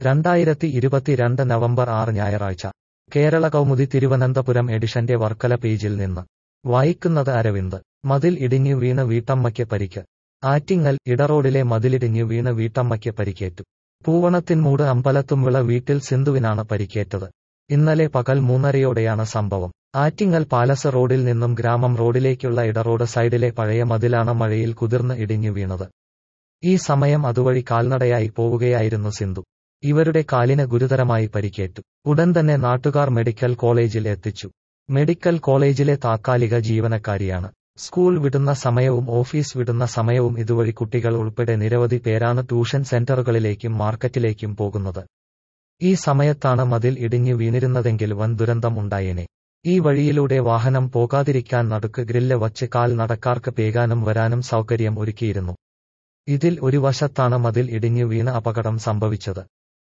രണ്ടായിരത്തി ഇരുപത്തിരണ്ട് നവംബർ ആറ് ഞായറാഴ്ച കേരള കൗമുദി തിരുവനന്തപുരം എഡിഷന്റെ വർക്കല പേജിൽ നിന്ന് വായിക്കുന്നത് അരവിന്ദ് മതിൽ ഇടിഞ്ഞു വീണ് വീട്ടമ്മയ്ക്ക് പരിക്ക് ആറ്റിങ്ങൽ ഇടറോഡിലെ മതിലിടിഞ്ഞു വീണ് വീട്ടമ്മയ്ക്ക് പരിക്കേറ്റു പൂവണത്തിൻമൂട് അമ്പലത്തുംവിള വീട്ടിൽ സിന്ധുവിനാണ് പരിക്കേറ്റത് ഇന്നലെ പകൽ മൂന്നരയോടെയാണ് സംഭവം ആറ്റിങ്ങൽ പാലസ് റോഡിൽ നിന്നും ഗ്രാമം റോഡിലേക്കുള്ള ഇടറോഡ് സൈഡിലെ പഴയ മതിലാണ് മഴയിൽ കുതിർന്ന് ഇടിഞ്ഞു വീണത് ഈ സമയം അതുവഴി കാൽനടയായി പോവുകയായിരുന്നു സിന്ധു ഇവരുടെ കാലിന് ഗുരുതരമായി പരിക്കേറ്റു ഉടൻ തന്നെ നാട്ടുകാർ മെഡിക്കൽ കോളേജിൽ എത്തിച്ചു മെഡിക്കൽ കോളേജിലെ താത്കാലിക ജീവനക്കാരിയാണ് സ്കൂൾ വിടുന്ന സമയവും ഓഫീസ് വിടുന്ന സമയവും ഇതുവഴി കുട്ടികൾ ഉൾപ്പെടെ നിരവധി പേരാണ് ട്യൂഷൻ സെന്ററുകളിലേക്കും മാർക്കറ്റിലേക്കും പോകുന്നത് ഈ സമയത്താണ് മതിൽ ഇടിഞ്ഞു വീണിരുന്നതെങ്കിൽ വൻ ദുരന്തം ഉണ്ടായേനെ ഈ വഴിയിലൂടെ വാഹനം പോകാതിരിക്കാൻ നടുക്ക് ഗ്രില്ല് വച്ച് കാൽ നടക്കാർക്ക് പേകാനും വരാനും സൗകര്യം ഒരുക്കിയിരുന്നു ഇതിൽ ഒരു വശത്താണ് മതിൽ ഇടിഞ്ഞു വീണ് അപകടം സംഭവിച്ചത്